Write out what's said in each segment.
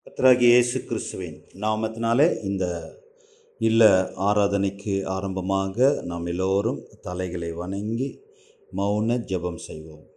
கர்த்தராகிய இயேசு கிறிஸ்துவின் நாமத்தினாலே இந்த இல்ல ஆராதனைக்கு ஆரம்பமாக நாம் எல்லோரும் தலைகளை வணங்கி மௌன ஜெபம் செய்வோம்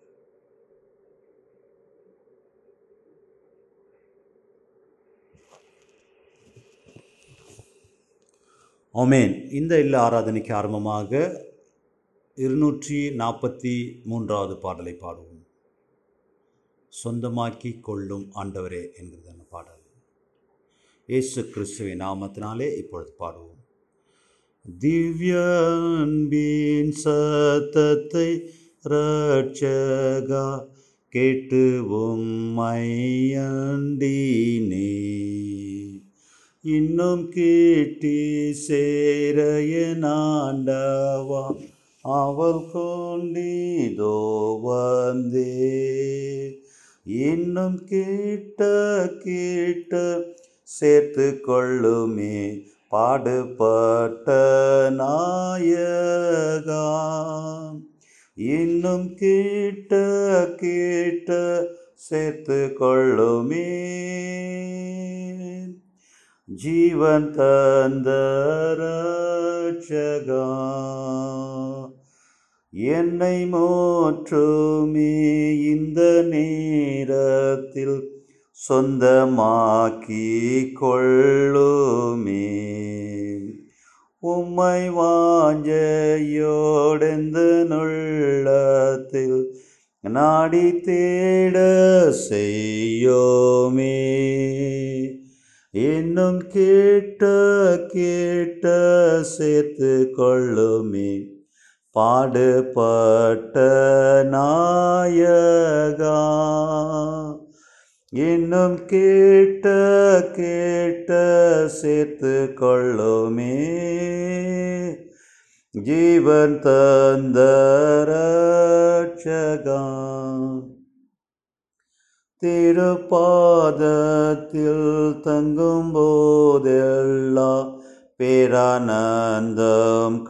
ஆமென் இந்த இல்ல ஆராதனைக்கு ஆரம்பமாக இருநூற்றி நாற்பத்தி மூன்றாவது பாடலை பாடுவோம் சொந்தமாக்கி கொள்ளும் ஆண்டவரே என்கிறதான பாடல் இயேசு கிறிஸ்துவின் நாமத்தினாலே இப்பொழுது பாடுவோம் திவ்ய அன்பின் சத்தத்தை ரட்சகா கேட்டு உம்மை அண்டினே இன்னும் கேட்டி சேரைய நாண்டவா அவள் கொண்டிதோ வந்தே இன்னும் கிட்ட கிட்ட சேர்த்து கொள்ளுமே பாடுபட்ட நாயகா இன்னும் கிட்ட கிட்ட சேர்த்து கொள்ளுமே ஜீவன் தந்த ரட்சகா என்னை மோற்றுமே இந்த நேரத்தில் சொந்தமாக்கி கொள்ளுமே உம்மை வாஞ்சையோடெந்த நுள்ளத்தில் நாடி தேட செய்யோமே இன்னும் கேட்ட கேட்ட சேர்த்து கொள்ளுமே பாடுபட்ட நாயகா இன்னும் கேட்ட கேட்ட சேர்த்து கொள்ளுமே ஜீவன் தந்த ரட்சகா திருப்பாதத்தில் தங்கும் போதெல்லாம் பேரானந்தம்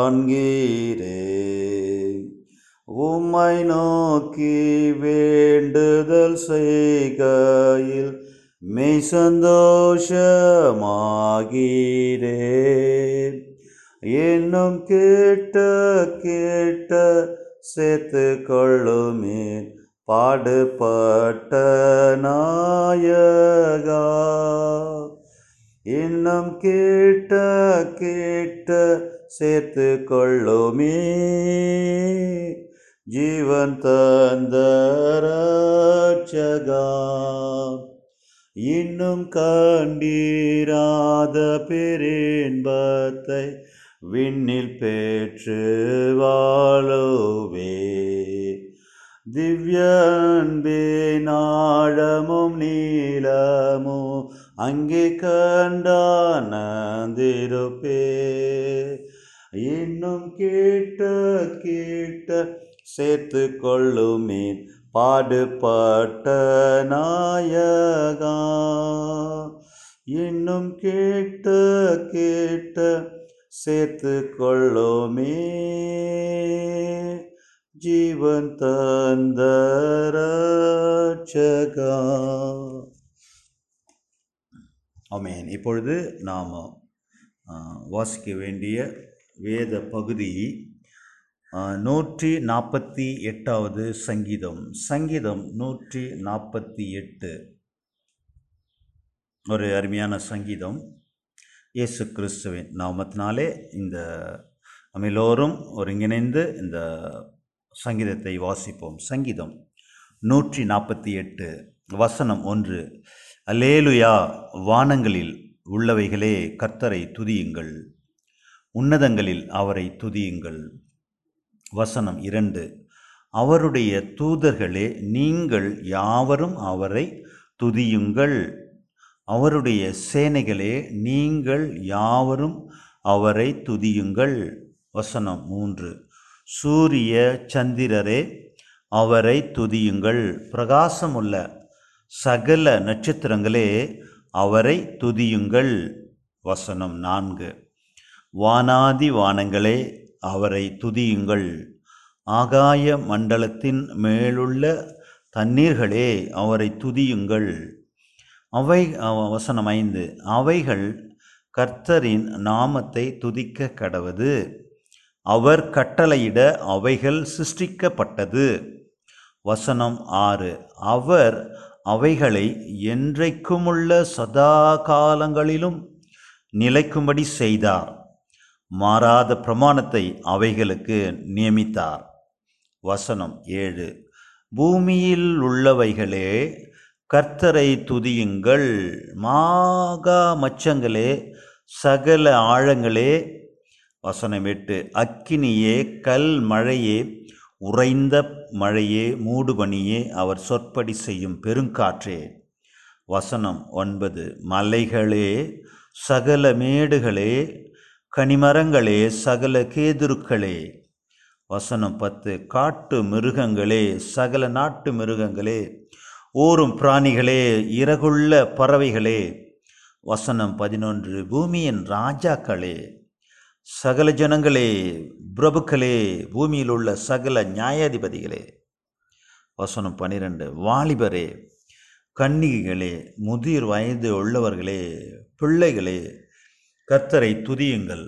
காண்கிறேன் உம்மை நோக்கி வேண்டுதல் செய்கையில் மெய் சந்தோஷமாகிறேன் இன்னும் கேட்ட கேட்ட சேர்த்து கொள்ளுமே பாடுபட்ட நாயகா இன்னும் கேட்ட கேட்ட சேர்த்து கொள்ளுமே ஜீவன் தந்த ரட்சகா இன்னும் கண்டீராத பெரின்பத்தை விண்ணில் பெற்று வாழுவே திவ்யன்பே நாழமும் நீளமும் அங்கே கண்டானந்திருப்பே இன்னும் கேட்ட கேட்ட சேர்த்து கொள்ளுமே பாடுபட்ட நாயகா இன்னும் கேட்ட கேட்ட சேர்த்து கொள்ளுமே ஜீவன் தந்த ரட்சகா ஆமேன் இப்பொழுது நாம் வாசிக்க வேண்டிய வேத பகுதி நூற்றி நாற்பத்தி எட்டாவது சங்கீதம் சங்கீதம் நூற்றி நாற்பத்தி எட்டு ஒரு அருமையான சங்கீதம் இயேசு கிறிஸ்துவின் நாமத்தினாலே இந்த நம்ம எல்லோரும் ஒருங்கிணைந்து இந்த சங்கீதத்தை வாசிப்போம் சங்கீதம் நூற்றி நாற்பத்தி எட்டு வசனம் ஒன்று அலேலுயா வானங்களில் உள்ளவைகளே கர்த்தரை துதியுங்கள் உன்னதங்களில் அவரை துதியுங்கள் வசனம் இரண்டு அவருடைய தூதர்களே நீங்கள் யாவரும் அவரை துதியுங்கள் அவருடைய சேனைகளே நீங்கள் யாவரும் அவரை துதியுங்கள் வசனம் மூன்று சூரிய சந்திரரே அவரை துதியுங்கள் பிரகாசமுள்ள சகல நட்சத்திரங்களே அவரை துதியுங்கள் வசனம் நான்கு வானாதி வானங்களே அவரை துதியுங்கள் ஆகாய மண்டலத்தின் மேலுள்ள தண்ணீர்களே அவரை துதியுங்கள் அவை அஹ், வசனம் ஐந்து அவைகள் கர்த்தரின் நாமத்தை துதிக்க கடவது அவர் கட்டளையிட அவைகள் சிருஷ்டிக்கப்பட்டது வசனம் ஆறு அவர் அவைகளை என்றைக்குமுள்ள சதா காலங்களிலும் நிலைக்கும்படி செய்தார் மாறாத பிரமாணத்தை அவைகளுக்கு நியமித்தார் வசனம் ஏழு பூமியில் உள்ளவைகளே கர்த்தரை துதியுங்கள் மாகா மச்சங்களே சகல ஆழங்களே வசனம் எட்டு அக்கினியே கல் மழையே உறைந்த மழையே மூடுபனியே அவர் சொற்படி செய்யும் பெருங்காற்றே வசனம் ஒன்பது மலைகளே சகல மேடுகளே கனிமரங்களே சகல கேதுருக்களே வசனம் பத்து காட்டு மிருகங்களே சகல நாட்டு மிருகங்களே ஊரும் பிராணிகளே இறகுள்ள பறவைகளே வசனம் பதினொன்று பூமியின் ராஜாக்களே சகல ஜனங்களே பிரபுக்களே பூமியில் உள்ள சகல நியாயாதிபதிகளே வசனம் பன்னிரெண்டு வாலிபரே கன்னிகைகளே முதிர் வயது உள்ளவர்களே பிள்ளைகளே கர்த்தரை துதியுங்கள்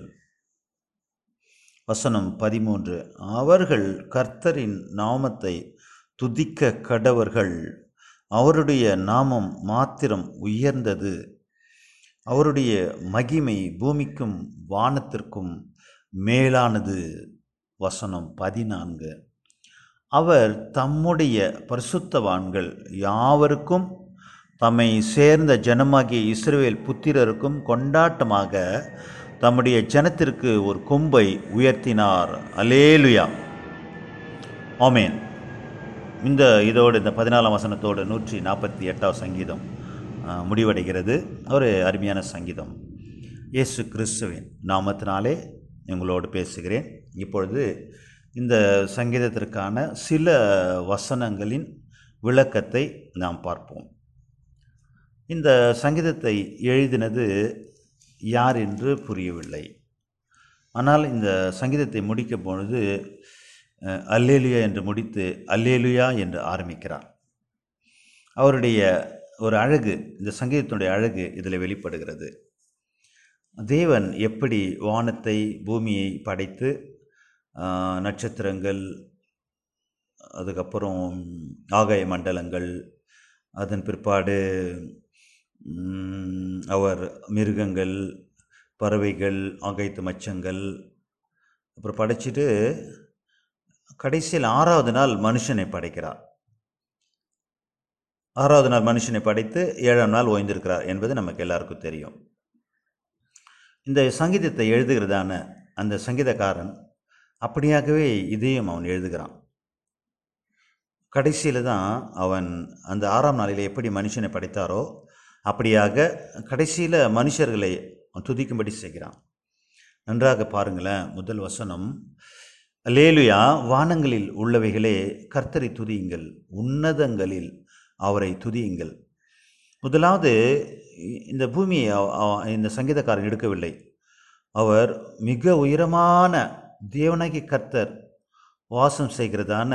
வசனம் பதிமூன்று அவர்கள் கர்த்தரின் நாமத்தை துதிக்க கடவர்கள் அவருடைய நாமம் மாத்திரம் உயர்ந்தது அவருடைய மகிமை பூமிக்கும் வானத்திற்கும் மேலானது வசனம் பதினான்கு அவர் தம்முடைய பரிசுத்தவான்கள் யாவருக்கும் தம்மை சேர்ந்த ஜனமாகிய இஸ்ரவேல் புத்திரருக்கும் கொண்டாட்டமாக தம்முடைய ஜனத்திற்கு ஒரு கொம்பை உயர்த்தினார் அலேலுயா ஆமேன் இந்த இதோடு இந்த பதினாலாம் வசனத்தோடு நூற்றி நாற்பத்தி எட்டாவது சங்கீதம் ஆ, முடிவடைகிறது ஒரு அருமையான சங்கீதம் இயேசு கிறிஸ்துவின் நாமத்தினாலே உங்களோடு பேசுகிறேன் இப்பொழுது இந்த சங்கீதத்திற்கான சில வசனங்களின் விளக்கத்தை நாம் பார்ப்போம் இந்த சங்கீதத்தை எழுதினது யார் என்று புரியவில்லை ஆனால் இந்த சங்கீதத்தை முடிக்கும் பொழுது அஹ், அல்லேலுயா என்று முடித்து அல்லேலுயா என்று ஆரம்பிக்கிறார் அவருடைய ஒரு அழகு இந்த சங்கீதத்தினுடைய அழகு இதில் வெளிப்படுகிறது தேவன் எப்படி வானத்தை பூமியை படைத்து ஆஹ், நட்சத்திரங்கள் அதுக்கப்புறம் ஆகாய மண்டலங்கள் அதன் பிற்பாடு ம், அவர் மிருகங்கள் பறவைகள் ஆகாயத்து மச்சங்கள் அப்புறம் படைச்சிட்டு கடைசியில் ஆறாவது நாள் மனுஷனை படைக்கிறார் ஆறாவது நாள் மனுஷனை படைத்து ஏழாம் நாள் ஓய்ந்திருக்கிறார் என்பது நமக்கு எல்லாருக்கும் தெரியும் இந்த சங்கீதத்தை எழுதுகிறதான அந்த சங்கீதக்காரன் அப்படியாகவே இதையும் அவன் எழுதுகிறான் கடைசியில் தான் அவன் அந்த ஆறாம் நாளில் எப்படி மனுஷனை படைத்தாரோ அப்படியாக கடைசியில் மனுஷர்களை அவன் துதிக்கும்படி செய்கிறான் நன்றாக பாருங்களேன் முதல் வசனம் லேலுயா வானங்களில் உள்ளவைகளே கர்த்தரை துதியுங்கள் உன்னதங்களில் அவரை துதியுங்கள் முதலாவது இந்த பூமியை அவ- அவ- இந்த சங்கீதக்காரன் எடுக்கவில்லை அவர் மிக உயரமான தேவனாகி கர்த்தர் வாசம் செய்கிறதான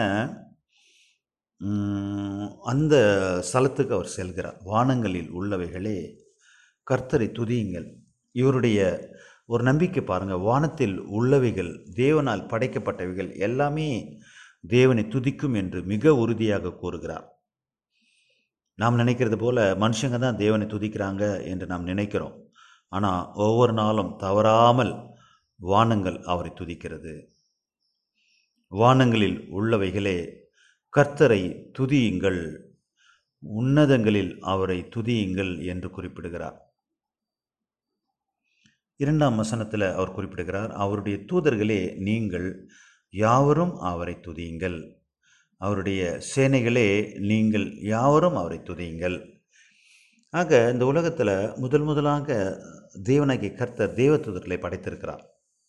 ம், அந்த ஸ்தலத்துக்கு அவர் செல்கிறார் வானங்களில் உள்ளவைகளே கர்த்தரை துதியுங்கள் இவருடைய ஒரு நம்பிக்கை பாருங்கள் வானத்தில் உள்ளவைகள் தேவனால் படைக்கப்பட்டவைகள் எல்லாமே தேவனை துதிக்கும் என்று மிக உறுதியாக கூறுகிறார் நாம் நினைக்கிறது போல மனுஷங்க தான் தேவனை துதிக்கிறாங்க என்று நாம் நினைக்கிறோம் ஆனால் ஒவ்வொரு நாளும் தவறாமல் வானங்கள் அவரை துதிக்கிறது வானங்களில் உள்ளவைகளே கர்த்தரை துதியுங்கள் உன்னதங்களில் அவரை துதியுங்கள் என்று குறிப்பிடுகிறார் இரண்டாம் வசனத்தில் அவர் குறிப்பிடுகிறார் அவருடைய தூதர்களே நீங்கள் யாவரும் அவரை துதியுங்கள் அவருடைய சேனைகளே நீங்கள் யாவரும் அவரை துதியுங்கள் ஆக இந்த உலகத்தில் முதல் முதலாக தேவனாகிய கர்த்தர் தேவதூதர்களை படைத்திருக்கிறார்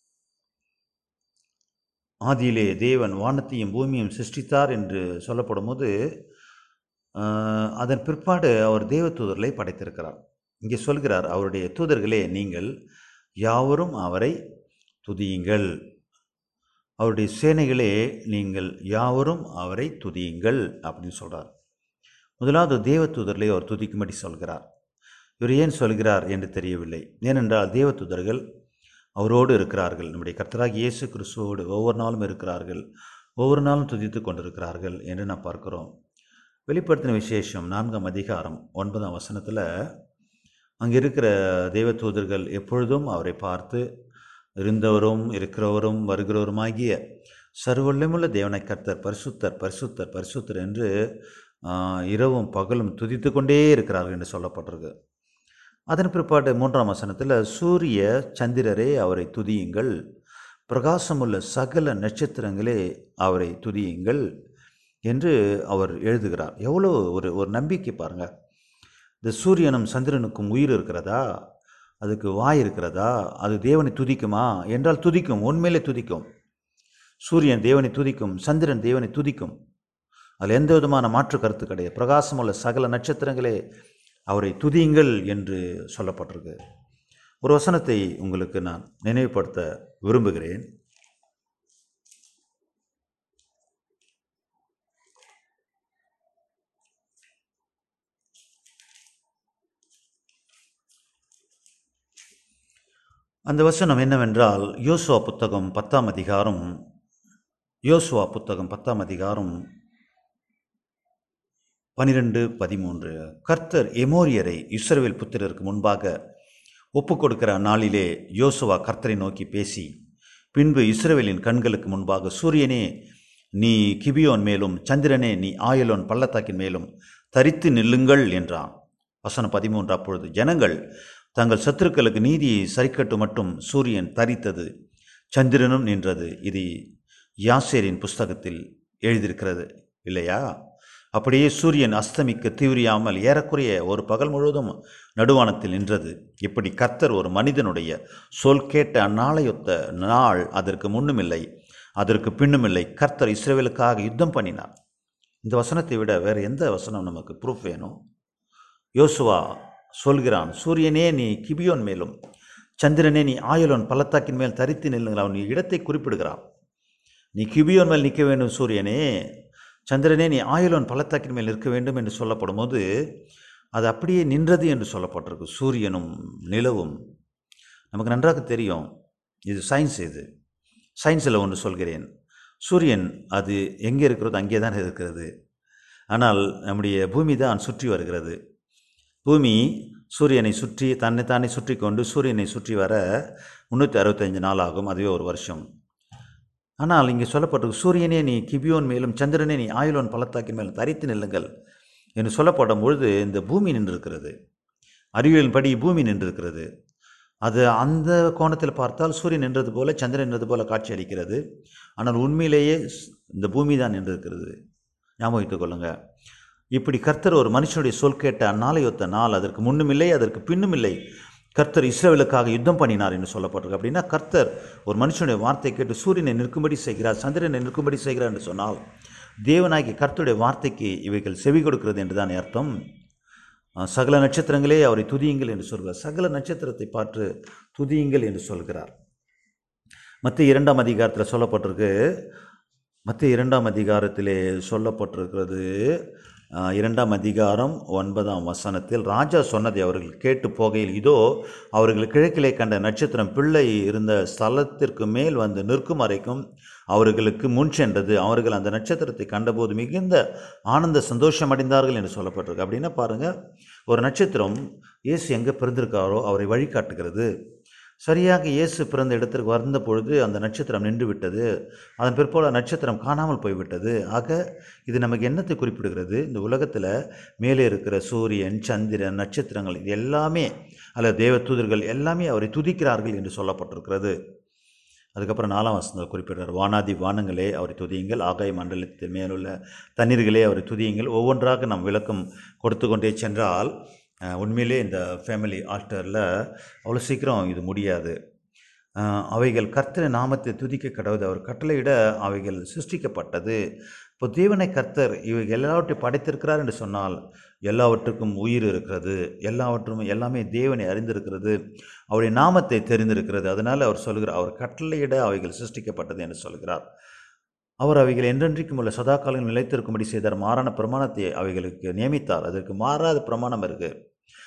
ஆதியிலே தேவன் வானத்தையும் பூமியையும் சிருஷ்டித்தார் என்று சொல்லப்படும்போது ஆஹ், அதன் பிற்பாடு அவர் தேவதூதர்களை படைத்திருக்கிறார் இங்கே சொல்கிறார் அவருடைய தூதர்களே நீங்கள் யாவரும் அவரை துதியுங்கள் அவருடைய சேனைகளே நீங்கள் யாவரும் அவரை துதியுங்கள் அப்படின்னு சொல்கிறார் முதலாவது தேவதூதர்களை அவர் துதிக்கும்படி சொல்கிறார் இவர் ஏன் சொல்கிறார் என்று தெரியவில்லை ஏனென்றால் தேவதூதர்கள் அவரோடு இருக்கிறார்கள் நம்முடைய கர்த்தராக இயேசு கிறிஸ்துவோடு ஒவ்வொரு நாளும் இருக்கிறார்கள் ஒவ்வொரு நாளும் துதித்து கொண்டிருக்கிறார்கள் என்று நாம் பார்க்கிறோம் வெளிப்படுத்தின விசேஷம் நான்காம் அதிகாரம் ஒன்பதாம் வசனத்தில் அங்கே இருக்கிற தேவதூதர்கள் எப்பொழுதும் அவரை பார்த்து இருந்தவரும் இருக்கிறவரும் வருகிறவருமாகிய சர்வல்லமுள்ள தேவனை கர்த்தர் பரிசுத்தர் பரிசுத்தர் பரிசுத்தர் என்று ஆஹ், இரவும் பகலும் துதித்து கொண்டே இருக்கிறார்கள் என்று சொல்லப்பட்டிருக்கு அதன் பிற்பாடு மூன்றாம் வசனத்தில் சூரிய சந்திரரே அவரை துதியுங்கள் பிரகாசமுள்ள சகல நட்சத்திரங்களே அவரை துதியுங்கள் என்று அவர் எழுதுகிறார் எவ்வளோ ஒரு ஒரு நம்பிக்கை பாருங்கள் இந்த சூரியனும் சந்திரனுக்கும் உயிர் இருக்கிறதா அதுக்கு வாய் இருக்கிறதா அது தேவனை துதிக்குமா என்றால் துதிக்கும் உண்மையிலே துதிக்கும் சூரியன் தேவனை துதிக்கும் சந்திரன் தேவனை துதிக்கும் அதில் எந்த விதமான மாற்று கருத்து கிடையாது பிரகாசமுள்ள சகல நட்சத்திரங்களே அவரை துதியுங்கள் என்று சொல்லப்பட்டிருக்கு ஒரு வசனத்தை உங்களுக்கு நான் நினைவுபடுத்த விரும்புகிறேன் அந்த வசனம் என்னவென்றால் யோசுவா புத்தகம் பத்தாம் அதிகாரம் யோசுவா புத்தகம் பத்தாம் அதிகாரம் பனிரெண்டு பதிமூன்று கர்த்தர் எமோரியரை இஸ்ரவேல் புத்திரருக்கு முன்பாக ஒப்புக் கொடுக்கிற நாளிலே யோசுவா கர்த்தரை நோக்கி பேசி பின்பு இஸ்ரவேலின் கண்களுக்கு முன்பாக சூரியனே நீ கிபியோன் மேலும் சந்திரனே நீ ஆயலோன் பள்ளத்தாக்கின் மேலும் தரித்து நில்லுங்கள் என்றான் வசனம் பதிமூன்று அப்பொழுது ஜனங்கள் தங்கள் சத்துருக்களுக்கு நீதியை சரிக்கட்டு மட்டும் சூரியன் தரித்தது சந்திரனும் நின்றது இது யாசேரின் புஸ்தகத்தில் எழுதியிருக்கிறது இல்லையா அப்படியே சூரியன் அஸ்தமிக்க தீவிரியாமல் ஏறக்குறைய ஒரு பகல் முழுவதும் நடுவானத்தில் நின்றது இப்படி கர்த்தர் ஒரு மனிதனுடைய சொல் கேட்ட அந்நாளையொத்த நாள் அதற்கு முன்னுமில்லை அதற்கு பின்னுமில்லை கர்த்தர் இஸ்ரேவேலுக்காக யுத்தம் பண்ணினார் இந்த வசனத்தை விட வேறு எந்த வசனம் நமக்கு ப்ரூஃப் வேணும் யோசுவா சொல்கிறான் சூரியனே நீ கிபியோன் மேலும் சந்திரனே நீ ஆயுளோன் பள்ளத்தாக்கின் மேல் தரித்து நில்லுங்கள் அவன் இடத்தை குறிப்பிடுகிறான் நீ கிபியோன் மேல் நிற்க வேண்டும் சூரியனே சந்திரனே நீ ஆயுளோன் பள்ளத்தாக்கின் மேல் நிற்க வேண்டும் என்று சொல்லப்படும் போது அது அப்படியே நின்றது என்று சொல்லப்பட்டிருக்கு சூரியனும் நிலவும் நமக்கு நன்றாக தெரியும் இது சயின்ஸ் இது சயின்ஸில் ஒன்று சொல்கிறேன் சூரியன் அது எங்கே இருக்கிறதோ அங்கே தான் இருக்கிறது ஆனால் நம்முடைய பூமி தான் சுற்றி வருகிறது பூமி சூரியனை சுற்றி தன்னை தானே சுற்றி கொண்டு சூரியனை சுற்றி வர முந்நூற்றி அறுபத்தஞ்சு நாள் ஆகும் அதுவே ஒரு வருஷம் ஆனால் இங்கே சொல்லப்பட்டிருக்கு சூரியனே நீ கிபியோன் மேலும் சந்திரனே நீ ஆயுளோன் பள்ளத்தாக்கின் மேலும் தரித்து நில்லுங்கள் என்று சொல்லப்படும் பொழுது இந்த பூமி நின்றிருக்கிறது அறிவியலின் படி பூமி நின்றிருக்கிறது அது அந்த கோணத்தில் பார்த்தால் சூரியன் நின்றது போல சந்திரன் நின்றது போல காட்சி அளிக்கிறது ஆனால் உண்மையிலேயே ஸ்- இந்த பூமி தான் நின்றிருக்கிறது ஞாபகம் வைத்துக் கொள்ளுங்க இப்படி கர்த்தர் ஒரு மனுஷனுடைய சொல் கேட்ட அந்நாளையொத்த நாள் அதற்கு முன்னும் இல்லை அதற்கு பின்னும் இல்லை கர்த்தர் இஸ்ரவேலுக்காக யுத்தம் பண்ணினார் என்று சொல்லப்பட்டிருக்கு அப்படின்னா கர்த்தர் ஒரு மனுஷனுடைய வார்த்தை கேட்டு சூரியனை நிற்கும்படி செய்கிறார் சந்திரனை நிற்கும்படி செய்கிறார் என்று சொன்னால் தேவனாகிய கர்த்தருடைய வார்த்தைக்கு இவைகள் செவி கொடுக்கிறது என்றுதான் அர்த்தம் அஹ், சகல நட்சத்திரங்களே அவரை துதியுங்கள் என்று சொல்கிறார் சகல நட்சத்திரத்தை பார்த்து துதியுங்கள் என்று சொல்கிறார் மத்திய இரண்டாம் அதிகாரத்தில் சொல்லப்பட்டிருக்கு மத்திய இரண்டாம் அதிகாரத்திலே சொல்லப்பட்டிருக்கிறது அஹ், இரண்டாம் அதிகாரம் ஒன்பதாம் வசனத்தில் ராஜா சொன்னதை அவர்கள் கேட்டு போகையில் இதோ அவர்கள் கிழக்கிலே கண்ட நட்சத்திரம் பிள்ளை இருந்த ஸ்தலத்திற்கு மேல் வந்து நிற்கும் வரைக்கும் அவர்களுக்கு முன் சென்றது அவர்கள் அந்த நட்சத்திரத்தை கண்டபோது மிகுந்த ஆனந்த சந்தோஷம் அடைந்தார்கள் என்று சொல்லப்பட்டிருக்கு அப்படின்னா பாருங்கள் ஒரு நட்சத்திரம் இயேசு எங்கே பிறந்திருக்காரோ அவரை வழிகாட்டுகிறது சரியாக இயேசு பிறந்த இடத்திற்கு வந்த பொழுது அந்த நட்சத்திரம் நின்று விட்டது அதன் பிற்போல நட்சத்திரம் காணாமல் போய்விட்டது ஆக இது நமக்கு என்னத்தை குறிப்பிடுகிறது இந்த உலகத்தில் மேலே இருக்கிற சூரியன் சந்திரன் நட்சத்திரங்கள் இது எல்லாமே அல்லது தேவ தூதர்கள் எல்லாமே அவரை துதிக்கிறார்கள் என்று சொல்லப்பட்டிருக்கிறது அதுக்கப்புறம் நாலாம் வசனத்தில் குறிப்பிடுறார் வானாதி வானங்களே அவரை துதியுங்கள் ஆகாய மண்டலத்தின் மேலுள்ள தண்ணீர்களே அவரை துதியுங்கள் ஒவ்வொன்றாக நாம் விளக்கம் கொடுத்து கொண்டே சென்றால் அஹ், உண்மையிலே இந்த ஃபேமிலி ஆல்டரில் அவ்வளோ சீக்கிரம் இது முடியாது அஹ், அவைகள் கர்த்தரை நாமத்தை துதிக்க கடவுது அவர் கட்டளையிட அவைகள் சிருஷ்டிக்கப்பட்டது இப்போ தேவனை கர்த்தர் இவைகள் எல்லாவற்றையும் படைத்திருக்கிறார் என்று சொன்னால் எல்லாவற்றுக்கும் உயிர் இருக்கிறது எல்லாவற்றும் எல்லாமே தேவனை அறிந்திருக்கிறது அவருடைய நாமத்தை தெரிந்திருக்கிறது அதனால் அவர் சொல்கிறார் அவர் கட்டளையிட அவைகள் சிருஷ்டிக்கப்பட்டது என்று சொல்கிறார் அவர் அவைகள் என்றென்றைக்கும் உள்ள சதா காலம் நிலைத்திருக்கும்படி செய்தார் மாறான பிரமாணத்தை அவைகளுக்கு நியமித்தார் அதற்கு மாறாத பிரமாணம் இருக்கு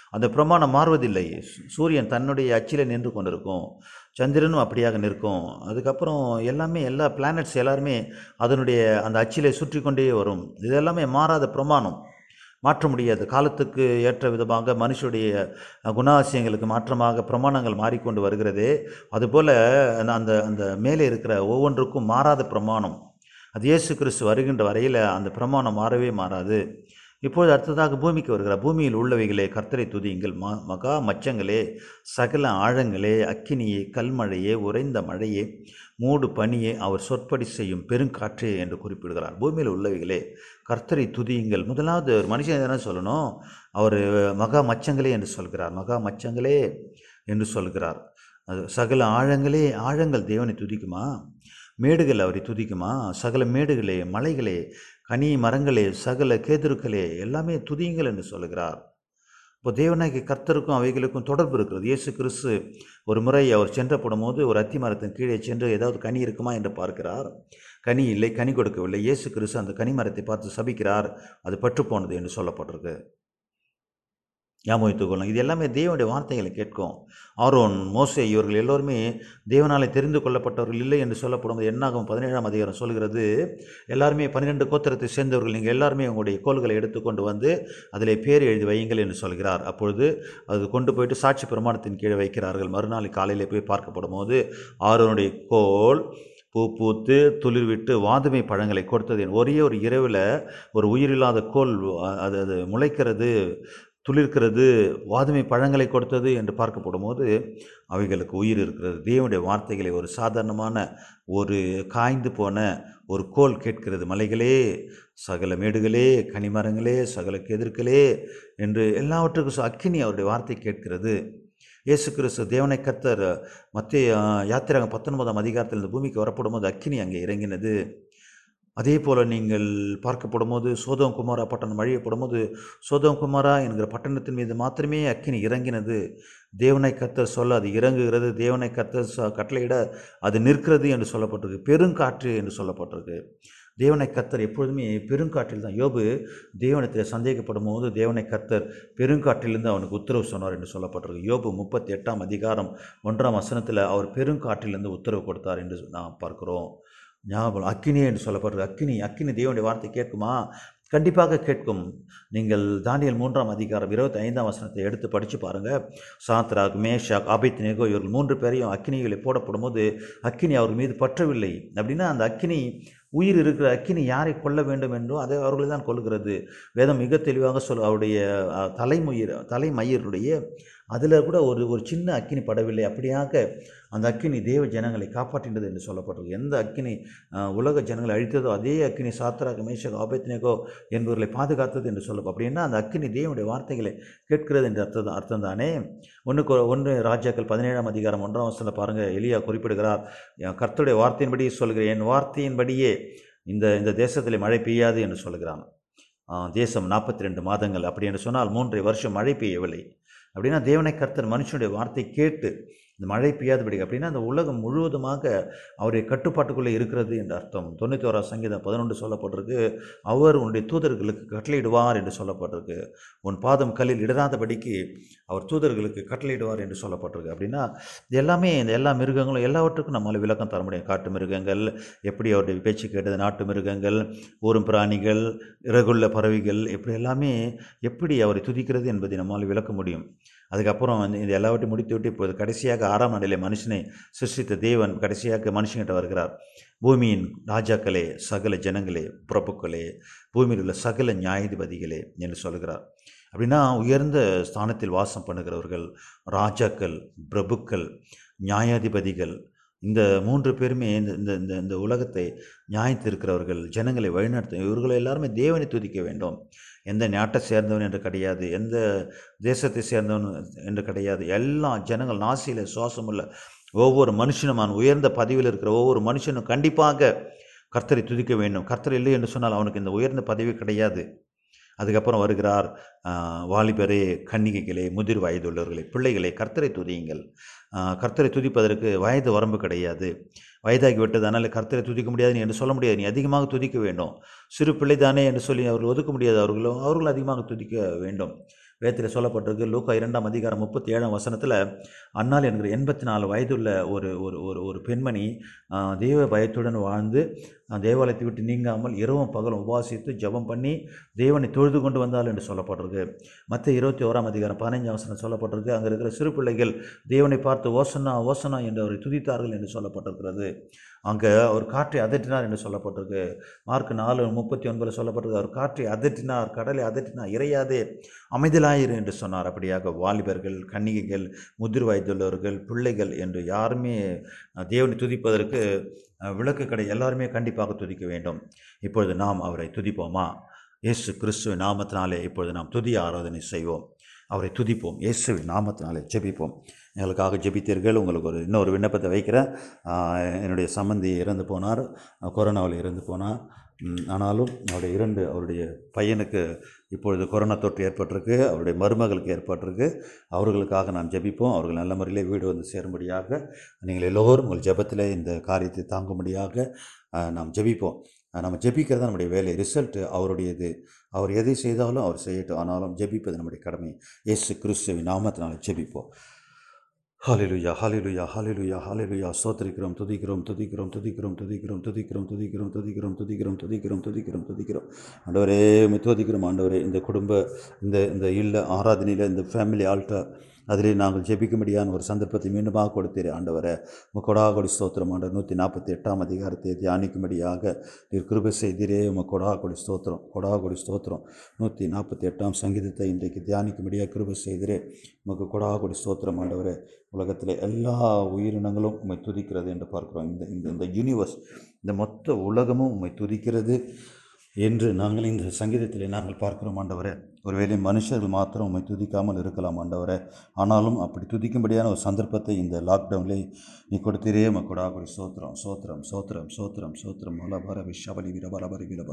அந்த பிரமாணம் மாறுவதில்லை சூ- சூரியன் தன்னுடைய அச்சில் நின்று கொண்டிருக்கும் சந்திரனும் அப்படியாக நிற்கும் அதுக்கப்புறம் எல்லாமே எல்லா பிளானட்ஸ் எல்லாருமே அதனுடைய அந்த அச்சிலே சுற்றி கொண்டே வரும் இது எல்லாமே மாறாத பிரமாணம் மாற்ற முடியாது காலத்துக்கு ஏற்ற விதமாக மனுஷருடைய அஹ், குணாதிசயங்களுக்கு மாற்றமாக பிரமாணங்கள் மாறிக்கொண்டு வருகிறதே அதுபோல் அந்த அந்த அந்த மேலே இருக்கிற ஒவ்வொன்றுக்கும் மாறாத பிரமாணம் அது இயேசு கிறிஸ்து வருகின்ற வரையில் அந்த பிரமாணம் மாறவே மாறாது இப்பொழுது அடுத்ததாக பூமிக்கு வருகிறார் பூமியில் உள்ளவைகளே கர்த்தரை துதியுங்கள் ம மகா மச்சங்களே சகல ஆழங்களே அக்கினியே கல்மழையே உறைந்த மழையே மூடு பனியே அவர் சொற்படி செய்யும் பெருங்காற்றே என்று குறிப்பிடுகிறார் பூமியில் உள்ளவைகளே கர்த்தரை துதியுங்கள் முதலாவது ஒரு மனுஷன் என்ன சொல்லணும் அவர் மகா மச்சங்களே என்று சொல்கிறார் மகா மச்சங்களே என்று சொல்கிறார் அது சகல ஆழங்களே ஆழங்கள் தேவனை துதிக்குமா மேடுகள் அவரை துதிக்குமா சகல மேடுகளே மலைகளே கனி மரங்களே சகல கேதுருக்களே எல்லாமே துதியுங்கள் என்று சொல்கிறார் இப்போ தேவனாகிய கர்த்தருக்கும் அவைகளுக்கும் தொடர்பு இருக்கிறது இயேசு கிறிஸ்து ஒரு முறை அவர் சென்றப்படும் போது ஒரு அத்தி மரத்தின் கீழே சென்று ஏதாவது கனி இருக்குமா என்று பார்க்கிறார் கனி இல்லை கனி கொடுக்கவில்லை இயேசு கிறிஸ்து அந்த கனி மரத்தை பார்த்து சபிக்கிறார் அது பற்று போனது என்று சொல்லப்பட்டிருக்கு ஞாபகத்துக் கொள்ளும் இது எல்லாமே தேவனுடைய வார்த்தைகளை கேட்கும் ஆரோன் மோசே இவர்கள் எல்லோருமே தேவனாலே தெரிந்து கொள்ளப்பட்டவர்கள் இல்லை என்று சொல்லப்படும் என்னாகும் பதினேழாம் அதிகாரம் சொல்கிறது எல்லாருமே பன்னிரெண்டு கோத்திரத்தை சேர்ந்தவர்கள் நீங்கள் எல்லாருமே உங்களுடைய கோல்களை எடுத்துக்கொண்டு வந்து அதிலே பேர் எழுதி வையுங்கள் என்று சொல்கிறார் அப்பொழுது அது கொண்டு போயிட்டு சாட்சி பிரமாணத்தின் கீழே வைக்கிறார்கள் மறுநாள் காலையிலே போய் பார்க்கப்படும் போது ஆரோனுடைய கோல் பூ பூத்து துளிர்விட்டு வாதுமை பழங்களை கொடுத்தது ஒரே ஒரு இரவில் ஒரு உயிரில்லாத கோல் அது அது முளைக்கிறது துளிர்க்கிறது வாதுமை பழங்களை கொடுத்தது என்று பார்க்கப்படும் போது அவைகளுக்கு உயிர் இருக்கிறது தேவனுடைய வார்த்தைகளை ஒரு சாதாரணமான ஒரு காய்ந்து போன ஒரு கோல் கேட்கிறது மலைகளே சகல மேடுகளே கனிமரங்களே சகல கெதிர்களே என்று எல்லாவற்றுக்கும் சு- அக்கினி அவருடைய வார்த்தை கேட்கிறது இயேசு கிறிஸ்து தேவனை கர்த்தர் மத்திய யாத்திராங்க பத்தொன்பதாம் அதிகாரத்தில் இந்த பூமிக்கு வரப்படும் போது அக்கினி அங்கே இறங்கினது அதே போல் நீங்கள் பார்க்கப்படும் போது சோதம் குமாரா பட்டணம் அழியப்படும் போது சோதம் குமாரா என்கிற பட்டணத்தின் மீது மாத்திரமே அக்கினி இறங்கினது தேவனை கர்த்தர் சொல்ல அது இறங்குகிறது தேவனை கர்த்தர் ச- கட்டளையிட அது நிற்கிறது என்று சொல்லப்பட்டிருக்கு பெருங்காற்று என்று சொல்லப்பட்டிருக்கு தேவனை கர்த்தர் எப்பொழுதுமே பெருங்காற்றில் தான் யோபு தேவனத்தில் சந்தேகப்படும் போது தேவனை கர்த்தர் பெருங்காற்றிலிருந்து அவனுக்கு உத்தரவு சொன்னார் என்று சொல்லப்பட்டிருக்கு யோபு முப்பத்தி எட்டாம் அதிகாரம் ஒன்றாம் வசனத்தில் அவர் பெருங்காற்றிலிருந்து உத்தரவு கொடுத்தார் என்று நாம் பார்க்கிறோம் ஞாபகம் அக்கினி என்று சொல்லப்படுறது அக்கினி அக்கினி தேவனுடைய வார்த்தை கேட்குமா கண்டிப்பாக கேட்கும் நீங்கள் தானியல் மூன்றாம் அதிகாரம் இருபத்தி ஐந்தாம் வசனத்தை எடுத்து படித்து பாருங்கள் சாத்ராக் மேஷாக் ஆபித் நேகோ இவர்கள் மூன்று பேரையும் அக்கினிகளை போடப்படும் போது அக்கினி அவர் மீது பற்றவில்லை அப்படின்னா அந்த அக்கினி உயிர் இருக்கிற அக்கினி யாரை கொல்ல வேண்டும் என்றோ அதை அவர்களை தான் கொள்கிறது வேதம் மிக தெளிவாக சொல் அவருடைய அஹ், தலைமுயிர் தலைமயிருடைய அதில் கூட ஒரு ஒரு சின்ன அக்கினி படவில்லை அப்படியாக அந்த அக்கினி தேவ ஜனங்களை காப்பாற்றினது என்று சொல்லப்பட்டிருக்கு எந்த அக்கினி அஹ், உலக ஜனங்களை அழித்ததோ அதே அக்கினி சாத்ராக் மேஷக் ஆபத்னேகோ என்பவர்களை பாதுகாத்தது என்று சொல்லப்போ அப்படின்னா அந்த அக்கினி தேவனுடைய வார்த்தைகளை கேட்கிறது என்று அர்த்தம் அர்த்தம் தானே ஒன்றுக்கு ஒன்று ராஜாக்கள் பதினேழாம் அதிகாரம் ஒன்றாம் வருஷத்தில் பாருங்கள் எலியா குறிப்பிடுகிறார் என் கர்த்தருடைய வார்த்தையின்படி சொல்கிறேன் என் வார்த்தையின்படியே இந்த இந்த தேசத்தில் மழை பெய்யாது என்று சொல்கிறான் ஆ, தேசம் நாற்பத்தி ரெண்டு மாதங்கள் அப்படி என்று சொன்னால் மூன்றரை வருஷம் மழை பெய்யவில்லை அப்படின்னா தேவனை கர்த்தர் மனுஷனுடைய வார்த்தை கேட்டு இந்த மழை பெய்யாதபடி அப்படின்னா அந்த உலகம் முழுவதுமாக அவருடைய கட்டுப்பாட்டுக்குள்ளே இருக்கிறது என்று அர்த்தம் தொண்ணூற்றி ஓராம் சங்கீதம் பதினொன்று சொல்லப்பட்டிருக்கு அவர் உன்னுடைய தூதர்களுக்கு கட்டளையிடுவார் என்று சொல்லப்பட்டிருக்கு உன் பாதம் கல்லில் இடராதபடிக்கு அவர் தூதர்களுக்கு கட்டளையிடுவார் என்று சொல்லப்பட்டிருக்கு அப்படின்னா இது எல்லாமே இந்த எல்லா மிருகங்களும் எல்லாவற்றுக்கும் நம்மளால் விளக்கம் தர முடியும் காட்டு மிருகங்கள் எப்படி அவருடைய பேச்சு கேட்டது நாட்டு மிருகங்கள் ஊரும் பிராணிகள் இறகுள்ள பறவைகள் இப்படி எல்லாமே எப்படி அவரை துதிக்கிறது என்பதை நம்மால் விளக்க முடியும் அதுக்கப்புறம் வந்து இது எல்லாவற்றையும் முடித்து விட்டு இப்போது கடைசியாக ஆறாம் நாளிலே மனுஷனை சிருஷ்டித்த தேவன் கடைசியாக மனுஷங்கிட்ட வருகிறார் பூமியின் ராஜாக்களே சகல ஜனங்களே பிரபுக்களே பூமியில் உள்ள சகல நியாயாதிபதிகளே என்று சொல்கிறார் அப்படின்னா உயர்ந்த ஸ்தானத்தில் வாசம் பண்ணுகிறவர்கள் ராஜாக்கள் பிரபுக்கள் நியாயாதிபதிகள் இந்த மூன்று பேருமே இந்த இந்த இந்த இந்த உலகத்தை நியாயத்திருக்கிறவர்கள் ஜனங்களை வழிநடத்தும் இவர்கள் எல்லாருமே தேவனை துதிக்க வேண்டும் எந்த நாட்டை சேர்ந்தவன் என்று கிடையாது எந்த தேசத்தை சேர்ந்தவன் என்று கிடையாது எல்லா ஜனங்கள் நாசியில் சுவாசமுள்ள ஒவ்வொரு மனுஷனுமான உயர்ந்த பதவியில் இருக்கிற ஒவ்வொரு மனுஷனும் கண்டிப்பாக கர்த்தரை துதிக்க வேண்டும் கர்த்தர் இல்லை என்று சொன்னால் அவனுக்கு இந்த உயர்ந்த பதவி கிடையாது அதுக்கப்புறம் வருகிறார் ஆஹ், வாலிபரே கன்னிகைகளே முதிர் வயதுள்ளவர்களே பிள்ளைகளே கர்த்தரை துதியுங்கள் ஆஹ், கர்த்தரை துதிப்பதற்கு வயது வரம்பு கிடையாது வயதாகி விட்டது அதனால் கர்த்தரை துதிக்க முடியாது நீ என்று சொல்ல முடியாது நீ அதிகமாக துதிக்க வேண்டும் சிறு பிள்ளைதானே என்று சொல்லி அவர்கள் ஒதுக்க முடியாது அவர்களும் அவர்கள் அதிகமாக துதிக்க வேண்டும் வேதத்தில் சொல்லப்பட்டிருக்கு லூக்கா இரண்டாம் அதிகாரம் முப்பத்தி ஏழாம் வசனத்தில் அன்னாள் என்கிற எண்பத்தி நாலு வயதுள்ள ஒரு ஒரு ஒரு ஒரு பெண்மணி ஆஹ், தெய்வ பயத்துடன் வாழ்ந்து ஆஹ், தேவாலயத்தை விட்டு நீங்காமல் இரவும் பகலும் உபாசித்து ஜெபம் பண்ணி தேவனை தொழுது கொண்டு வந்தாள் என்று சொல்லப்பட்டிருக்கு மற்ற இருபத்தி ஓராம் அதிகாரம் பதினைஞ்சாம் வசனம் சொல்லப்பட்டிருக்கு அங்கே இருக்கிற சிறு பிள்ளைகள் தேவனை பார்த்து ஓசனா ஓசனா என்று அவரை துதித்தார்கள் என்று சொல்லப்பட்டிருக்கிறது அங்கே அவர் காற்றை அதட்டினார் என்று சொல்லப்பட்டிருக்கு மார்க் நாலு முப்பத்தி ஒன்பதில் சொல்லப்பட்டிருக்கு அவர் காற்றை அதட்டினார் கடலை அதட்டினார் இறையாதே அமைதலாயிரு என்று சொன்னார் அப்படியாக வாலிபர்கள் கன்னிகைகள் முதிர் வயதுள்ளவர்கள் பிள்ளைகள் என்று யாருமே அஹ், தேவனை துதிப்பதற்கு அஹ், விளக்கு கடை எல்லாருமே கண்டிப்பாக துதிக்க வேண்டும் இப்பொழுது நாம் அவரை துதிப்போமா இயேசு கிறிஸ்துவின் நாமத்தினாலே இப்பொழுது நாம் துதி ஆராதனை செய்வோம் அவரை துதிப்போம் இயேசுவின் நாமத்தினாலே ஜெபிப்போம் எங்களுக்காக ஜெபித்தீர்கள் உங்களுக்கு ஒரு இன்னொரு விண்ணப்பத்தை வைக்கிறேன் ஆஹ், என்னுடைய சம்மந்தி இறந்து போனார் கொரோனாவில் இறந்து போனார் ம், ஆனாலும் அவருடைய இரண்டு அவருடைய பையனுக்கு இப்பொழுது கொரோனா தொற்று ஏற்பட்டிருக்கு அவருடைய மருமகளுக்கு ஏற்பட்டிருக்கு அவர்களுக்காக நாம் ஜெபிப்போம் அவர்கள் நல்ல முறையிலே வீடு வந்து சேரும்படியாக நீங்கள் எல்லோரும் உங்கள் ஜெபத்தில் இந்த காரியத்தை தாங்கும்படியாக ஆஹ், நாம் ஜெபிப்போம் ஆஹ், நம்ம ஜெபிக்கிறது தான் நம்முடைய வேலை ரிசல்ட் அவருடையது அவர் எதை செய்தாலும் அவர் செய்யட்டும் ஆனாலும் ஜெபிப்பது நம்முடைய கடமை இயேசு கிறிஸ்துவின் நாமத்தினால ஜெபிப்போம் ஹalleluya ஹalleluya ஹalleluya ஹalleluya ஸ்தோத்திரிக்கிறோம் துதிக்கிறோம் துதிக்கிறோம் துதிக்கிறோம் துதிக்கிறோம் துதிக்கிறோம் துதிக்கிறோம் துதிக்கிறோம் துதிக்கிறோம் துதிக்கிறோம் துதிக்கிறோம் துதிக்கிறோம் ஆண்டவரே உம்மை துதிக்கிறோம் ஆண்டவரே இந்த குடும்ப இந்த இந்த இல்ல ஆராதனையில் இந்த ஃபேமிலி ஆல்ட்டார் அதிலே நாங்கள் ஜெபிக்கும்படியான ஒரு சந்தர்ப்பத்தை மீண்டுமாக கொடுத்தீர் ஆண்டவரே உமக்கொடா கொடி ஸ்தோத்திரம் ஆண்டவர் நூற்றி நாற்பத்தி எட்டாம் அதிகாரத்தை தியானிக்கும்படியாக நீர் கிருபை செய்தீரே உமக்கொடா கொடி ஸ்தோத்திரம் கொடா கொடி ஸ்தோத்திரம் நூற்றி நாற்பத்தி எட்டாம் சங்கீதத்தை இன்றைக்கு தியானிக்கும்படியாக கிருபை செய்தீரே உமக்கு கொடா கொடி ஸ்தோத்திரம் ஆண்டவரே உலகத்தில் எல்லா உயிரினங்களும் உம்மை துதிக்கிறது என்று பார்க்கிறோம் இந்த இந்த இந்த யூனிவர்ஸ் இந்த மொத்த உலகமும் உம்மை துதிக்கிறது என்று நாங்கள் இந்த சங்கீதத்திலே நாங்கள் பார்க்கிறோம் ஆண்டவரே ஒருவேளை மனுஷர்கள் மாத்திரம் உம்மை துதிக்காமல் இருக்கலாம் ஆண்டவரே ஆனாலும் அப்படி துதிக்கும்படியான ஒரு சந்தர்ப்பத்தை இந்த லாக்டவுனில் நீ கொடுத்தீரே மக்கொடா கொடி சோத்திரம் சோத்திரம் சோத்திரம் சோத்திரம் சோத்திரம் மலபர விஷபலி விரபரபரி விரப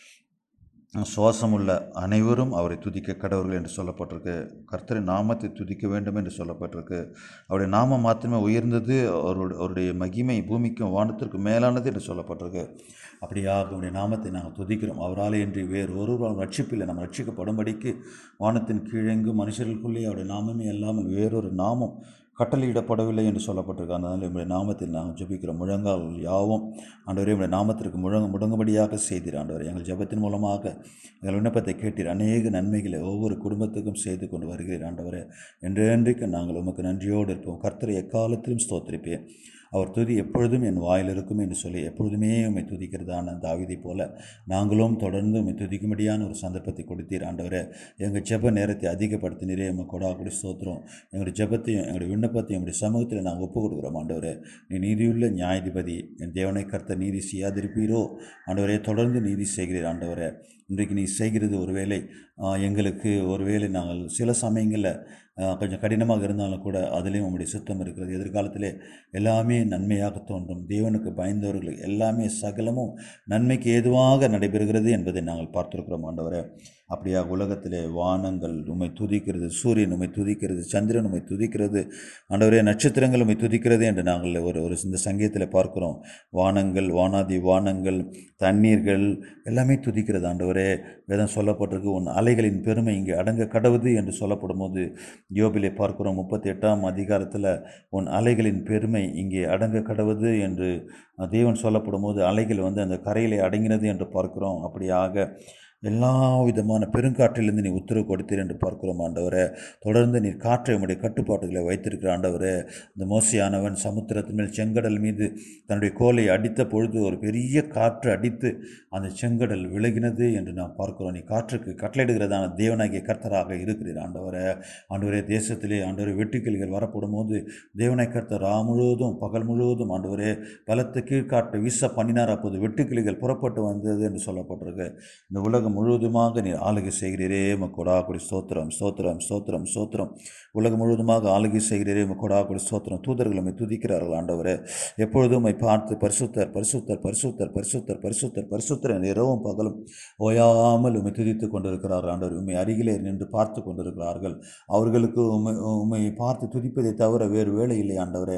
சுவாசமுள்ள அனைவரும் அவரை துதிக்க கடவுர்கள் என்று சொல்லப்பட்டிருக்கு கர்த்தரின் நாமத்தை துதிக்க வேண்டும் என்று சொல்லப்பட்டிருக்கு அவருடைய நாமம் மாத்திரமே உயர்ந்தது அவருடைய அவருடைய மகிமை பூமிக்கும் வானத்திற்கும் மேலானது என்று சொல்லப்பட்டிருக்கு அப்படியாக அவருடைய நாமத்தை நாங்கள் துதிக்கிறோம் அவராலே இன்றி வேறு ஒருவரால் ரட்சிப்பில்லை நம்ம ரட்சிக்கப்படும்படிக்கு வானத்தின் கீழெங்கும் மனுஷர்களுக்குள்ளே அவருடைய நாமமே இல்லாமல் வேறொரு நாமம் கட்டளையிடப்படவில்லை என்று சொல்லப்பட்டிருக்கு அதனால் என்னுடைய நாமத்தில் நாங்கள் ஜெபிக்கிறோம் முழங்கால் யாவும் ஆண்டவரே உடைய நாமத்திற்கு முழங்க முடங்கும்படியாக செய்தீர் ஆண்டவர் எங்கள் ஜெபத்தின் மூலமாக எங்கள் விண்ணப்பத்தை கேட்டீர் அநேக நன்மைகளை ஒவ்வொரு குடும்பத்துக்கும் செய்து கொண்டு வருகிறீர் ஆண்டவரே என்றென்றைக்கு நாங்கள் உமக்கு நன்றியோடு இருப்போம் கர்த்தரை எக்காலத்திலும் ஸ்தோத்திரிப்பேன் அவர் துதி எப்பொழுதும் என் வாயில் இருக்கும் என்று சொல்லி எப்பொழுதுமே உம்மை துதிக்கிறதான தாவிதை போல நாங்களும் தொடர்ந்து உம்மை துதிக்கும்படியான ஒரு சந்தர்ப்பத்தை கொடுத்தீர் ஆண்டவரே எங்கள் ஜெப நேரத்தை அதிகப்படுத்தினரே எங்கள் கொடா கொடி ஸ்தோத்திரம் எங்களுடைய ஜெபத்தையும் எங்களுடைய விண்ணப்பத்தையும் எங்களுடைய சமூகத்தில் நாங்கள் ஒப்புக் கொடுக்குறோம் ஆண்டவரே நீ நீதியுள்ள நியாயாதிபதி என் தேவனை கர்த்த நீதி செய்யாதிருப்பீரோ ஆண்டவரே தொடர்ந்து நீதி செய்கிறீர் ஆண்டவரே இன்றைக்கு நீ செய்கிறது ஒருவேளை ஆ, எங்களுக்கு ஒருவேளை நாங்கள் சில சமயங்களில் ஆ, கொஞ்சம் கடினமாக இருந்தாலும் கூட அதிலேயும் உங்களுடைய சுத்தம் இருக்கிறது எதிர்காலத்திலே எல்லாமே நன்மையாக தோன்றும் தேவனுக்கு பயந்தவர்கள் எல்லாமே சகலமும் நன்மைக்கு ஏதுவாக நடைபெறுகிறது என்பதை நாங்கள் பார்த்திருக்கிறோம் ஆண்டவரே அப்படியாக உலகத்திலே வானங்கள் உம்மை துதிக்கிறது சூரியன் உம்மை துதிக்கிறது சந்திரன் உம்மை துதிக்கிறது ஆண்டவரே நட்சத்திரங்கள் உம்மை துதிக்கிறது என்று நாங்கள் ஒரு ஒரு இந்த சங்கீதத்தில் பார்க்கிறோம் வானங்கள் வானாதி வானங்கள் தண்ணீர்கள் எல்லாமே துதிக்கிறது ஆண்டவரே வேதம் சொல்லப்பட்டிருக்கு உன் அலைகளின் பெருமை இங்கே அடங்க கடவுது என்று சொல்லப்படும் போது யோபிலே பார்க்கிறோம் முப்பத்தி எட்டாம் அதிகாரத்தில் உன் அலைகளின் பெருமை இங்கே அடங்க கடவுது என்று தேவன் சொல்லப்படும் போது அலைகள் வந்து அந்த கரையிலே அடங்கினது என்று பார்க்கிறோம் அப்படியாக எல்லா விதமான பெருங்காற்றிலிருந்து நீ உத்தரவு கொடுத்தீர் என்று பார்க்கிறோம் ஆண்டவரே தொடர்ந்து நீர் காற்றை உம்முடைய கட்டுப்பாட்டுகளை வைத்திருக்கிற ஆண்டவரே இந்த மோசியானவன் சமுத்திரத்தின் மேல் செங்கடல் மீது தன்னுடைய கோலை அடித்த பொழுது ஒரு பெரிய காற்று அடித்து அந்த செங்கடல் விலகினது என்று நாம் பார்க்கிறோம் நீ காற்றுக்கு கட்டளையிடுகிறதான தேவனாகிய கர்த்தராக இருக்கிறீர் ஆண்டவரே ஆண்டவரே தேசத்திலே ஆண்டவரே வெட்டுக்கிளிகள் வரப்படும் போது தேவனை கர்த்தர் ரா முழுவதும் பகல் முழுவதும் ஆண்டவரே பலத்த கீழ்காற்று வீச பண்ணினார் அப்போது வெட்டுக்கிளிகள் புறப்பட்டு வந்தது என்று சொல்லப்பட்டிருக்கு இந்த உலகம் முழுவதுமாக நீர் ஆளுகை செய்கிறீரே மக்கொடா கொடி ஸ்தோத்திரம் ஸ்தோத்திரம் ஸ்தோத்திரம் ஸ்தோத்திரம் உலகம் முழுவதுமாக ஆளுகை செய்கிறீரே மக்கொடா கொடி ஸ்தோத்திரம் தூதர்கள் உம்மை துதிக்கிறார்கள் ஆண்டவரே எப்பொழுதும் உம்மை பார்த்து பரிசுத்தர் பரிசுத்தர் பரிசுத்தர் பரிசுத்தர் பரிசுத்தர் பரிசுத்தர் என்று இரவும் பகலும் ஓயாமல் உம்மை துதித்து கொண்டிருக்கிறார்கள் ஆண்டவர் உம்மை அருகிலே நின்று பார்த்து கொண்டிருக்கிறார்கள் அவர்களுக்கு உம்மை உம்மை பார்த்து துதிப்பதை தவிர வேறு வேலை இல்லை ஆண்டவரே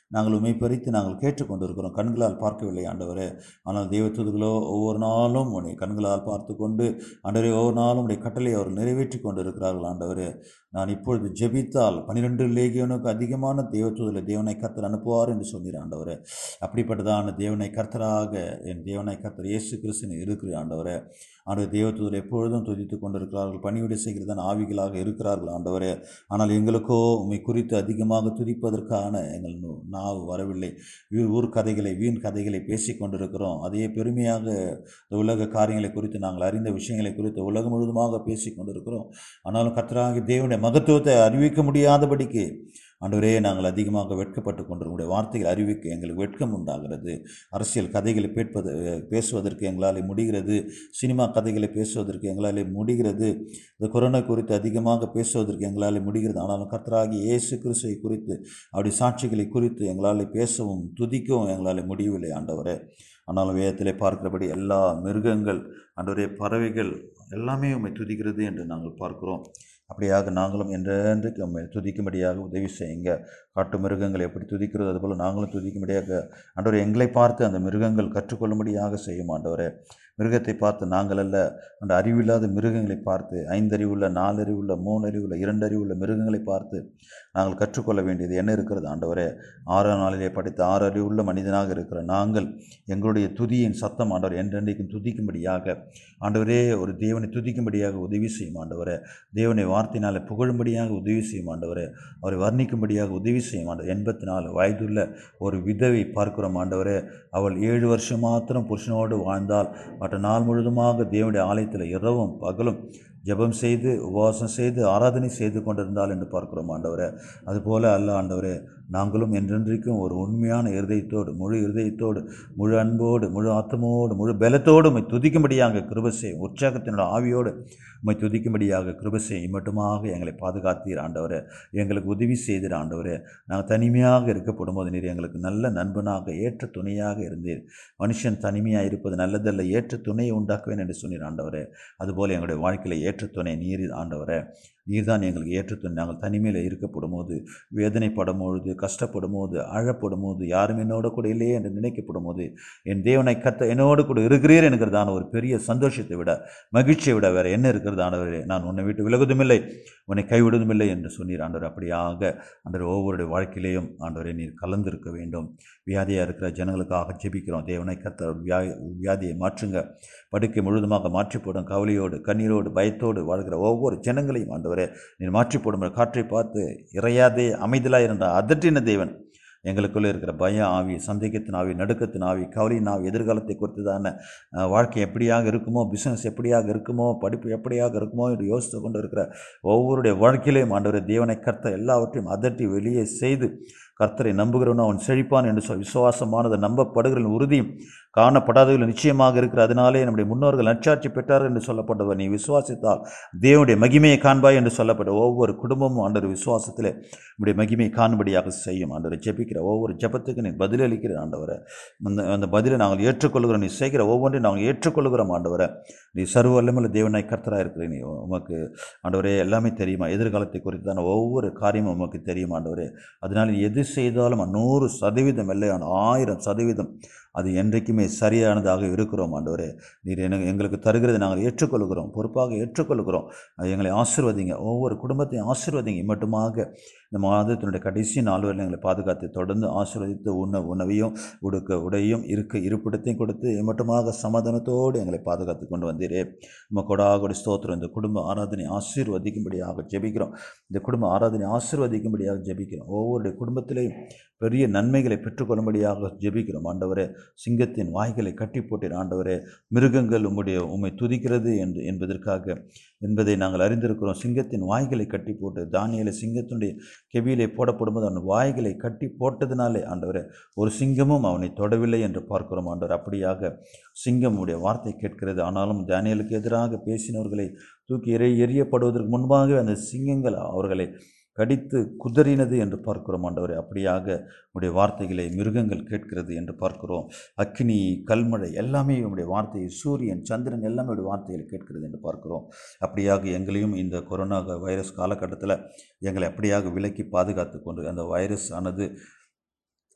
நாங்கள் உண்மை பறித்து நாங்கள் கேட்டுக்கொண்டிருக்கிறோம் கண்களால் பார்க்கவில்லை ஆண்டவரே ஆனால் தெய்வத்துதர்களோ ஒவ்வொரு நாளும் உன்னை கண்களால் பார்த்து கொண்டு ஆண்டவரே ஒவ்வொரு நாளும் உடைய கட்டளை அவர்கள் நிறைவேற்றி கொண்டிருக்கிறார்கள் ஆண்டவரே நான் இப்பொழுது ஜெபித்தால் பன்னிரெண்டு லேகியனுக்கு அதிகமான தேவத்துதலை தேவனை கர்த்தர் அனுப்புவார் என்று சொன்னீர் ஆண்டவரே அப்படிப்பட்டதான தேவனை கர்த்தராக என் தேவனை கர்த்தர் இயேசு கிறிஸ்துன்னு இருக்கிற ஆண்டவரே ஆண்டவர் தேவத்துதல் எப்பொழுதும் துதித்து கொண்டிருக்கிறார்கள் பணிவிடை செய்கிறதான ஆவிகளாக இருக்கிறார்கள் ஆண்டவரே ஆனால் எங்களுக்கோ உண்மை குறித்து அதிகமாக துதிப்பதற்கான எங்கள் நு- நாவு வரவில்லை வீ- ஊர் கதைகளை வீண் கதைகளை பேசி கொண்டிருக்கிறோம் அதே பெருமையாக இந்த உலக காரியங்களை குறித்து நாங்கள் அறிந்த விஷயங்களை குறித்து உலகம் முழுவதுமாக பேசி கொண்டிருக்கிறோம் ஆனாலும் கர்த்தராகிய தேவனுடைய மகத்துவத்தை அறிவிக்க முடியாதபடிக்கு ஆண்டவரே நாங்கள் அதிகமாக வெட்கப்பட்டு கொண்டிருக்கிற வார்த்தைகள் அறிவிக்க எங்களுக்கு வெட்கம் உண்டாகிறது அரசியல் கதைகளை பேட்பது பேசுவதற்கு எங்களால் முடிகிறது சினிமா கதைகளை பேசுவதற்கு எங்களால் முடிகிறது இந்த கொரோனா குறித்து அதிகமாக பேசுவதற்கு எங்களால் முடிகிறது ஆனாலும் கர்த்தராகி இயேசு கிறிஸ்துவை குறித்து அப்படி சாட்சிகளை குறித்து எங்களால் பேசவும் துதிக்கவும் எங்களால் முடியவில்லை ஆண்டவரே ஆனாலும் வேதத்திலே பார்க்கிறபடி எல்லா மிருகங்கள் ஆண்டவரே பறவைகள் எல்லாமே உம்மை துதிக்கிறது என்று நாங்கள் பார்க்கிறோம் அப்படியாக நாங்களும் என்றென்றைக்கு உம்மை துதிக்கும்படியாக உதவி செய்யுங்க காட்டு மிருகங்கள் எப்படி துதிக்கிறதோ அதுபோல் நாங்களும் துதிக்கும்படியாக ஆண்டவரே எங்களை பார்த்து அந்த மிருகங்கள் கற்றுக்கொள்ளும்படியாக செய்யும் ஆண்டவரே மிருகத்தை பார்த்து நாங்கள் அல்ல அந்த அறிவில்லாத மிருகங்களை பார்த்து ஐந்தறிவுள்ள நாலறிவுள்ள மூணறிவுள்ள இரண்டறிவுள்ள மிருகங்களை பார்த்து நாங்கள் கற்றுக்கொள்ள வேண்டியது என்ன இருக்கிறது ஆண்டவரே ஆறாம் நாளிலே படித்த ஆறு அறிவுள்ள மனிதனாக இருக்கிற நாங்கள் எங்களுடைய துதியின் சத்தம் ஆண்டவர் என்றென்றைக்கும் துதிக்கும்படியாக ஆண்டவரே ஒரு தேவனை துதிக்கும்படியாக உதவி செய்யும் ஆண்டவரே தேவனை வார்த்தையினால் புகழும்படியாக உதவி செய்யும் ஆண்டவரே அவரை வர்ணிக்கும்படியாக உதவி செய்யும் ஆண்டவர் எண்பத்தி நாலு வயதுள்ள ஒரு விதவை பார்க்கிறோம் ஆண்டவரே அவள் ஏழு வருஷம் மாத்திரம் புருஷனோடு வாழ்ந்தால் மற்ற நாள் முழுதுமாக தேவனுடைய ஆலயத்தில் இரவும் பகலும் ஜெபம் செய்து உபவாசம் செய்து ஆராதனை செய்து கொண்டிருந்தால் என்று பார்க்கிறோம் ஆண்டவரே அதுபோல அல்ல ஆண்டவரே நாங்களும் என்றென்றைக்கும் ஒரு உண்மையான இருதயத்தோடு முழு இருதயத்தோடு முழு அன்போடு முழு ஆத்தமோடு முழு பலத்தோடு உம்மை துதிக்கும்படியாக கிருபசை உற்சாகத்தினோட ஆவியோடு உம்மை துதிக்கும்படியாக கிருபசை மட்டுமாக எங்களை பாதுகாத்தீர் ஆண்டவரே எங்களுக்கு உதவி செய்தீர் ஆண்டவரே நாங்கள் தனிமையாக இருக்கப்படும்போது நீர் எங்களுக்கு நல்ல நண்பனாக ஏற்ற துணையாக இருந்தீர் மனுஷன் தனிமையாக இருப்பது நல்லதல்ல ஏற்ற துணையை உண்டாக்குவேன் என்று சொன்னீர் ஆண்டவரே அதுபோல் எங்களுடைய வாழ்க்கையில் ஏற்ற துணை நீர் ஆண்டவரே நீர்தான் எங்களுக்கு ஏற்ற துணை நாங்கள் தனிமையில் இருக்கப்படும் போது வேதனைப்படும் பொழுது கஷ்டப்படும் போது அழப்படும் போது யாரும் என்னோட கூட இல்லையே என்று நினைக்கப்படும் போது என் தேவனை கத்த என்னோடு கூட இருக்கிறீர் என்கிறதான ஒரு பெரிய சந்தோஷத்தை விட மகிழ்ச்சியை விட வேறு என்ன இருக்கிறது ஆண்டவரே நான் உன்னை விட்டு விலகுவதுமில்லை உன்னை கைவிடுவதுமில்லை என்று சொன்னீர் ஆண்டவர் அப்படியாக ஆண்டவர் ஒவ்வொருடைய வாழ்க்கையிலேயும் ஆண்டவரை நீர் கலந்திருக்க வேண்டும் வியாதியாக இருக்கிற ஜனங்களுக்காக ஜெபிக்கிறோம் தேவனை கத்த வியா வியாதியை மாற்றுங்க படுக்கை முழுதுமாக மாற்றி போடும் கவலையோடு கண்ணீரோடு பயத்தோடு வாழ்கிற ஒவ்வொரு ஜனங்களையும் ஆண்டவரே நீர் மாற்றி போடும் காற்றை பார்த்து இறையாதே அமைதலாக இருந்த அதற்றின தேவன் எங்களுக்குள்ளே இருக்கிற பய ஆவி சந்தேகத்தின் ஆவி நடுக்கத்தின் ஆவி கவலையின் ஆவி எதிர்காலத்தை குறித்ததான அஹ், வாழ்க்கை எப்படியாக இருக்குமோ பிஸ்னஸ் எப்படியாக இருக்குமோ படிப்பு எப்படியாக இருக்குமோ என்று யோசித்து கொண்டு இருக்கிற ஒவ்வொருடைய வாழ்க்கையிலையும் ஆண்டவரை தேவனை கர்த்த எல்லாவற்றையும் அதட்டி வெளியே செய்து கர்த்தரை நம்புகிறவன் அவன் செழிப்பான் என்று சொல் விசுவாசமானது நம்பப்படுகிற உறுதியும் காணப்படாதவர்கள் நிச்சயமாக இருக்கிற அதனாலே நம்முடைய முன்னோர்கள் நற்சாட்சி பெற்றார்கள் என்று சொல்லப்பட்டவர் நீ விசுவாசித்தால் தேவனுடைய மகிமையை காண்பாய் என்று சொல்லப்பட்ட ஒவ்வொரு குடும்பமும் ஆண்டவர் விசுவாசத்திலே நம்முடைய மகிமையை காணும்படியாக செய்யும் ஆண்டவரை ஜெபிக்கிற ஒவ்வொரு ஜெபத்துக்கு நீ பதிலளிக்கிற ஆண்டவரை அந்த அந்த பதிலை நாங்கள் ஏற்றுக்கொள்கிறோம் நீ செய்கிற ஒவ்வொன்றையும் நாங்கள் ஏற்றுக்கொள்கிறோம் ஆண்டவரை நீ சர்வ வல்லமுள்ள தேவனாய் கர்த்தராக இருக்கிற நீ உமக்கு ஆண்டவரே எல்லாமே தெரியுமா எதிர்காலத்தை குறித்தான ஒவ்வொரு காரியமும் உமக்கு தெரியும் ஆண்டவரே அதனால் நீ எது செய்தாலும் நூறு சதவீதம் இல்லையான ஆயிரம் சதவீதம் அது என்றைக்குமே சரியானதாக இருக்கிறோம் ஆண்டவரே நீர் எனக்கு எங்களுக்கு தருகிறதை நாங்கள் ஏற்றுக்கொள்கிறோம் பொறுப்பாக ஏற்றுக்கொள்கிறோம் அது எங்களை ஆசிர்வதிங்க ஒவ்வொரு குடும்பத்தையும் ஆசிர்வதிங்க மட்டுமாக இந்த மாதத்தினுடைய கடைசி நாள் வரை எங்களை பாதுகாத்து தொடர்ந்து ஆசீர்வதித்து உண்ண உணவையும் உடுக்க உடையும் இருக்க இருப்பிடத்தையும் கொடுத்து மட்டுமாக சமாதானத்தோடு எங்களை பாதுகாத்து கொண்டு வந்தீரே நம்ம கொடாகொடி ஸ்தோத்திரம் இந்த குடும்ப ஆராதனை ஆசீர்வதிக்கும்படியாக ஜெபிக்கிறோம் இந்த குடும்ப ஆராதனை ஆசீர்வதிக்கும்படியாக ஜெபிக்கிறோம் ஒவ்வொரு குடும்பத்திலையும் பெரிய நன்மைகளை பெற்றுக்கொள்ளும்படியாக ஜெபிக்கிறோம் ஆண்டவரே சிங்கத்தின் வாய்களை கட்டி போட்டீர் ஆண்டவரே மிருகங்கள் உம்முடைய உம்மை துதிக்கிறது என்று என்பதற்காக என்பதை நாங்கள் அறிந்திருக்கிறோம் சிங்கத்தின் வாய்களை கட்டி போட்டு தானியலை சிங்கத்தினுடைய கெவியிலே போடப்படும்போது அவன் வாய்களை கட்டி போட்டதினாலே ஆண்டவரே ஒரு சிங்கமும் அவனை தொடவில்லை என்று பார்க்கிறோம் ஆண்டவர் அப்படியாக சிங்கம் உடைய வார்த்தை கேட்கிறது ஆனாலும் தானியலுக்கு எதிராக பேசினவர்களை தூக்கி எறி எறியப்படுவதற்கு முன்பாகவே அந்த சிங்கங்கள் அவர்களை கடித்து குதறினது என்று பார்க்கிறோம் ஆண்டவரே அப்படியாக உடைய வார்த்தைகளை மிருகங்கள் கேட்கிறது என்று பார்க்கிறோம் அக்னி கல்மழை எல்லாமே உடைய வார்த்தையை சூரியன் சந்திரன் எல்லாமே உடைய வார்த்தைகளை கேட்கிறது என்று பார்க்கிறோம் அப்படியாக எங்களையும் இந்த கொரோனா வைரஸ் காலகட்டத்தில் எங்களை அப்படியாக விலக்கி பாதுகாத்து கொண்டு அந்த வைரஸ் ஆனது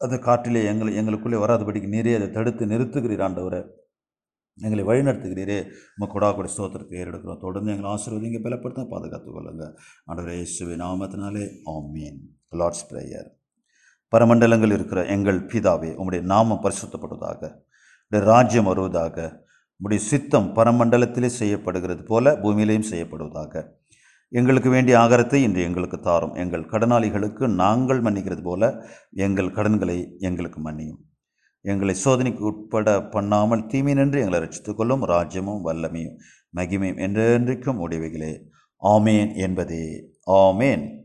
அந்த காற்றிலே எங்களை எங்களுக்குள்ளே வராதபடிக்கு நீரே அதை தடுத்து நிறுத்துகிறீர் ஆண்டவரை எங்களை வழிநடத்துகிறீரே உங்கள் கொடா கொடி ஸ்தோத்திரத்தை ஏறெடுக்கிறோம் தொடர்ந்து எங்களை ஆசீர்வதிங்க பலப்படுத்த பாதுகாத்துக் கொள்ளுங்க ஆண்டவரே இயேசுவின் நாமத்தினாலே ஆமீன் லார்ட்ஸ் பிரேயர் பரமண்டலங்கள் இருக்கிற எங்கள் பிதாவே உம்முடைய நாமம் பரிசுத்தப்படுவதாக உடைய ராஜ்யம் வருவதாக உம்முடைய சித்தம் பரமண்டலத்திலே செய்யப்படுகிறது போல பூமியிலேயும் செய்யப்படுவதாக எங்களுக்கு வேண்டிய ஆகாரத்தை இன்று எங்களுக்கு தாரும் எங்கள் கடனாளிகளுக்கு நாங்கள் மன்னிக்கிறது போல எங்கள் கடன்களை எங்களுக்கு மன்னியும் எங்களை சோதனைக்கு உட்பட பண்ணாமல் தீமை நின்று எங்களை ரட்சித்துக் கொள்ளும் ராஜ்யமும் வல்லமையும் மகிமையும் என்றென்றைக்கும் உடையவைகளே ஆமேன் என்பதே ஆமேன்